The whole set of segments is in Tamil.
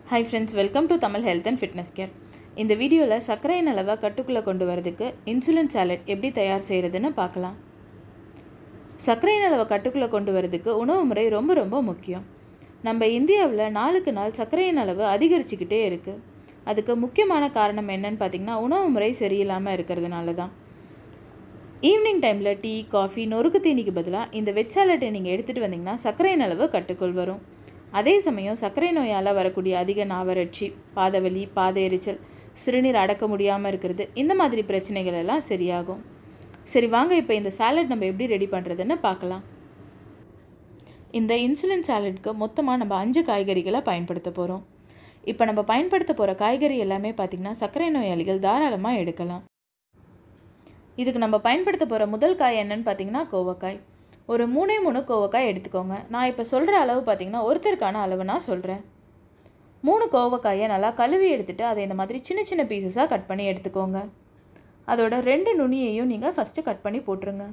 hi friends welcome to Tamil health and fitness care இந்த வீடியோவில் சர்க்கரையின் அளவை கட்டுக்குள்ளே கொண்டு வரதுக்கு இன்சுலின் சாலட் எப்படி தயார் செய்கிறதுன்னு பார்க்கலாம் சர்க்கரையின் அளவை கட்டுக்குள்ளே கொண்டு வரதுக்கு உணவு முறை ரொம்ப ரொம்ப முக்கியம் நம்ம இந்தியாவில் நாளுக்கு நாள் சர்க்கரையின் அளவு அதிகரிச்சுக்கிட்டே இருக்குது அதுக்கு முக்கியமான காரணம் என்னன்னு பார்த்தீங்கன்னா உணவு முறை சரியில்லாமல் இருக்கிறதுனால தான் ஈவினிங் டைமில் டீ காஃபி நொறுக்கு தீனிக்கு பதிலாக இந்த வெஜ் சாலட்டை நீங்கள் எடுத்துகிட்டு வந்தீங்கன்னா சர்க்கரையின் அளவு கட்டுக்குள் வரும் அதே சமயம் சர்க்கரை நோயால் வரக்கூடிய அதிக நாவறட்சி பாதவலி பாத எரிச்சல் சிறுநீர் அடக்க முடியாமல் இருக்கிறது இந்த மாதிரி பிரச்சனைகள் எல்லாம் சரியாகும் சரி வாங்க இப்போ இந்த சாலட் நம்ம எப்படி ரெடி பண்ணுறதுன்னு பார்க்கலாம் இந்த இன்சுலின் சாலட்க்கு மொத்தமாக நம்ம அஞ்சு காய்கறிகளை பயன்படுத்த போகிறோம் இப்போ நம்ம பயன்படுத்த போகிற காய்கறி எல்லாமே பார்த்திங்கன்னா சர்க்கரை நோயாளிகள் தாராளமாக எடுக்கலாம் இதுக்கு நம்ம பயன்படுத்த போகிற முதல் காய் என்னன்னு பார்த்தீங்கன்னா கோவக்காய் ஒரு மூணே மூணு கோவக்காய் எடுத்துக்கோங்க நான் இப்போ சொல்கிற அளவு பார்த்தீங்கன்னா ஒருத்தருக்கான அளவு நான் சொல்கிறேன் மூணு கோவக்காயை நல்லா கழுவி எடுத்துகிட்டு அதை இந்த மாதிரி சின்ன சின்ன பீசஸாக கட் பண்ணி எடுத்துக்கோங்க அதோட ரெண்டு நுனியையும் நீங்கள் ஃபஸ்ட்டு கட் பண்ணி போட்டுருங்க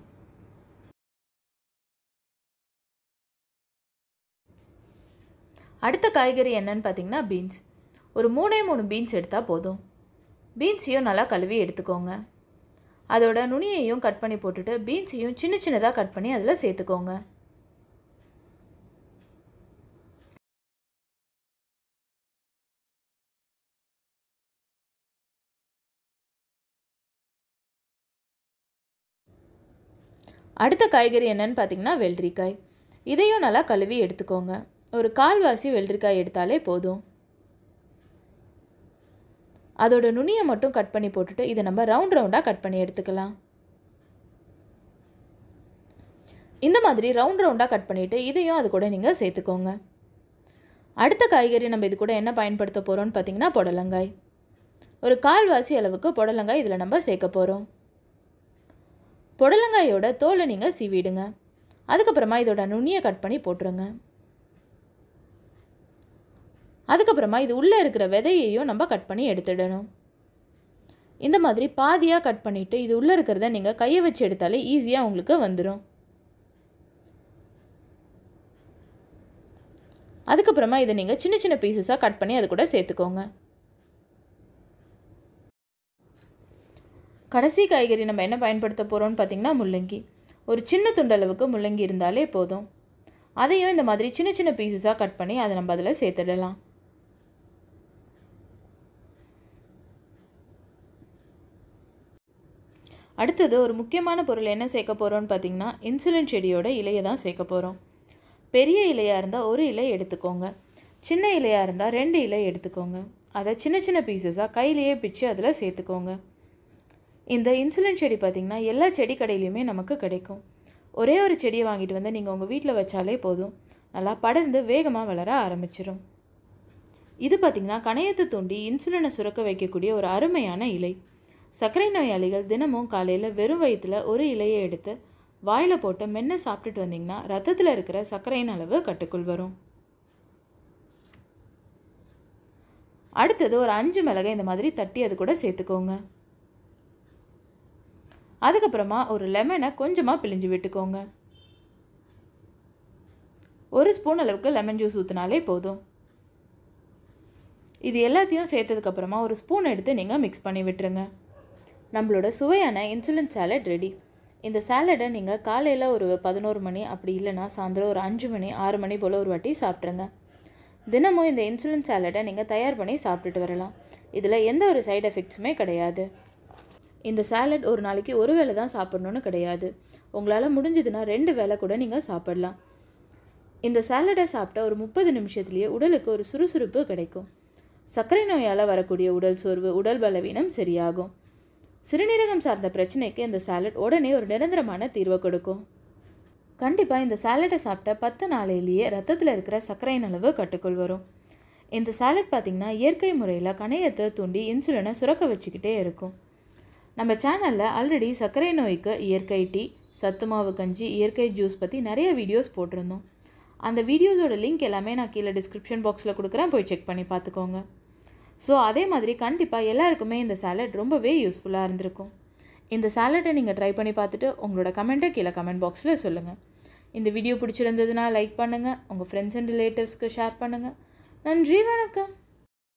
அடுத்த காய்கறி என்னன்னு பார்த்தீங்கன்னா பீன்ஸ் ஒரு மூணே மூணு பீன்ஸ் எடுத்தால் போதும் பீன்ஸையும் நல்லா கழுவி எடுத்துக்கோங்க அதோட நுனியையும் கட் பண்ணி போட்டுட்டு பீன்ஸையும் சின்ன சின்னதாக கட் பண்ணி அதில் சேர்த்துக்கோங்க அடுத்த காய்கறி என்னன்னு பார்த்தீங்கன்னா வெள்ளரிக்காய் இதையும் நல்லா கழுவி எடுத்துக்கோங்க ஒரு கால்வாசி வெள்ளரிக்காய் எடுத்தாலே போதும் அதோட நுனியை மட்டும் கட் பண்ணி போட்டுட்டு இதை நம்ம ரவுண்ட் ரவுண்டாக கட் பண்ணி எடுத்துக்கலாம் இந்த மாதிரி ரவுண்ட் ரவுண்டாக கட் பண்ணிவிட்டு இதையும் அது கூட நீங்கள் சேர்த்துக்கோங்க அடுத்த காய்கறி நம்ம இது கூட என்ன பயன்படுத்த போகிறோம்னு பார்த்தீங்கன்னா புடலங்காய் ஒரு கால்வாசி அளவுக்கு புடலங்காய் இதில் நம்ம சேர்க்க போகிறோம் புடலங்காயோட தோலை நீங்கள் சீவிடுங்க அதுக்கப்புறமா இதோட நுனியை கட் பண்ணி போட்டுருங்க அதுக்கப்புறமா இது உள்ளே இருக்கிற விதையையும் நம்ம கட் பண்ணி எடுத்துடணும் இந்த மாதிரி பாதியாக கட் பண்ணிவிட்டு இது உள்ளே இருக்கிறத நீங்கள் கையை வச்சு எடுத்தாலே ஈஸியாக உங்களுக்கு வந்துடும் அதுக்கப்புறமா இதை நீங்கள் சின்ன சின்ன பீசஸாக கட் பண்ணி அது கூட சேர்த்துக்கோங்க கடைசி காய்கறி நம்ம என்ன பயன்படுத்த போகிறோம்னு பார்த்திங்கன்னா முள்ளங்கி ஒரு சின்ன துண்டளவுக்கு முள்ளங்கி இருந்தாலே போதும் அதையும் இந்த மாதிரி சின்ன சின்ன பீசஸாக கட் பண்ணி அதை நம்ம அதில் சேர்த்துடலாம் அடுத்தது ஒரு முக்கியமான பொருள் என்ன சேர்க்க போகிறோம்னு பார்த்தீங்கன்னா இன்சுலின் செடியோட இலையை தான் சேர்க்க போகிறோம் பெரிய இலையாக இருந்தால் ஒரு இலை எடுத்துக்கோங்க சின்ன இலையாக இருந்தால் ரெண்டு இலை எடுத்துக்கோங்க அதை சின்ன சின்ன பீசஸாக கையிலேயே பிச்சு அதில் சேர்த்துக்கோங்க இந்த இன்சுலின் செடி பார்த்திங்கன்னா எல்லா செடி கடையிலையுமே நமக்கு கிடைக்கும் ஒரே ஒரு செடியை வாங்கிட்டு வந்து நீங்கள் உங்கள் வீட்டில் வச்சாலே போதும் நல்லா படர்ந்து வேகமாக வளர ஆரம்பிச்சிடும் இது பார்த்திங்கன்னா கணையத்தை தூண்டி இன்சுலினை சுரக்க வைக்கக்கூடிய ஒரு அருமையான இலை சர்க்கரை நோயாளிகள் தினமும் காலையில் வெறும் வயிற்றில் ஒரு இலையை எடுத்து வாயில் போட்டு மென்று சாப்பிட்டுட்டு வந்தீங்கன்னா ரத்தத்தில் இருக்கிற சர்க்கரையின் அளவு கட்டுக்குள் வரும் அடுத்தது ஒரு அஞ்சு மிளகை இந்த மாதிரி தட்டி அது கூட சேர்த்துக்கோங்க அதுக்கப்புறமா ஒரு லெமனை கொஞ்சமாக பிழிஞ்சு விட்டுக்கோங்க ஒரு ஸ்பூன் அளவுக்கு லெமன் ஜூஸ் ஊற்றினாலே போதும் இது எல்லாத்தையும் சேர்த்ததுக்கப்புறமா ஒரு ஸ்பூன் எடுத்து நீங்கள் மிக்ஸ் பண்ணி விட்டுருங்க நம்மளோட சுவையான இன்சுலின் சாலட் ரெடி இந்த சாலடை நீங்கள் காலையில் ஒரு பதினோரு மணி அப்படி இல்லைன்னா சாயந்தரம் ஒரு அஞ்சு மணி ஆறு மணி போல் ஒரு வாட்டி சாப்பிட்ருங்க தினமும் இந்த இன்சுலின் சாலடை நீங்கள் தயார் பண்ணி சாப்பிட்டுட்டு வரலாம் இதில் எந்த ஒரு சைடு எஃபெக்ட்ஸுமே கிடையாது இந்த சாலட் ஒரு நாளைக்கு ஒரு வேளை தான் சாப்பிட்ணுன்னு கிடையாது உங்களால் முடிஞ்சதுன்னா ரெண்டு வேளை கூட நீங்கள் சாப்பிடலாம் இந்த சாலடை சாப்பிட்ட ஒரு முப்பது நிமிஷத்துலேயே உடலுக்கு ஒரு சுறுசுறுப்பு கிடைக்கும் சர்க்கரை நோயால் வரக்கூடிய உடல் சோர்வு உடல் பலவீனம் சரியாகும் சிறுநீரகம் சார்ந்த பிரச்சனைக்கு இந்த சாலட் உடனே ஒரு நிரந்தரமான தீர்வை கொடுக்கும் கண்டிப்பாக இந்த சாலட்டை சாப்பிட்ட பத்து நாளையிலேயே ரத்தத்தில் இருக்கிற சர்க்கரையின் அளவு கட்டுக்குள் வரும் இந்த சாலட் பார்த்திங்கன்னா இயற்கை முறையில் கணையத்தை தூண்டி இன்சுலினை சுரக்க வச்சுக்கிட்டே இருக்கும் நம்ம சேனலில் ஆல்ரெடி சர்க்கரை நோய்க்கு இயற்கை டீ சத்துமாவு கஞ்சி இயற்கை ஜூஸ் பற்றி நிறைய வீடியோஸ் போட்டிருந்தோம் அந்த வீடியோஸோட லிங்க் எல்லாமே நான் கீழே டிஸ்கிரிப்ஷன் பாக்ஸில் கொடுக்குறேன் போய் செக் பண்ணி பார்த்துக்கோங்க ஸோ அதே மாதிரி கண்டிப்பாக எல்லாருக்குமே இந்த சாலட் ரொம்பவே யூஸ்ஃபுல்லாக இருந்திருக்கும் இந்த சாலட்டை நீங்கள் ட்ரை பண்ணி பார்த்துட்டு உங்களோட கமெண்ட்டை கீழே கமெண்ட் பாக்ஸில் சொல்லுங்கள் இந்த வீடியோ பிடிச்சிருந்ததுன்னா லைக் பண்ணுங்கள் உங்கள் ஃப்ரெண்ட்ஸ் அண்ட் ரிலேட்டிவ்ஸ்க்கு ஷேர் பண்ணுங்கள் நன்றி வணக்கம்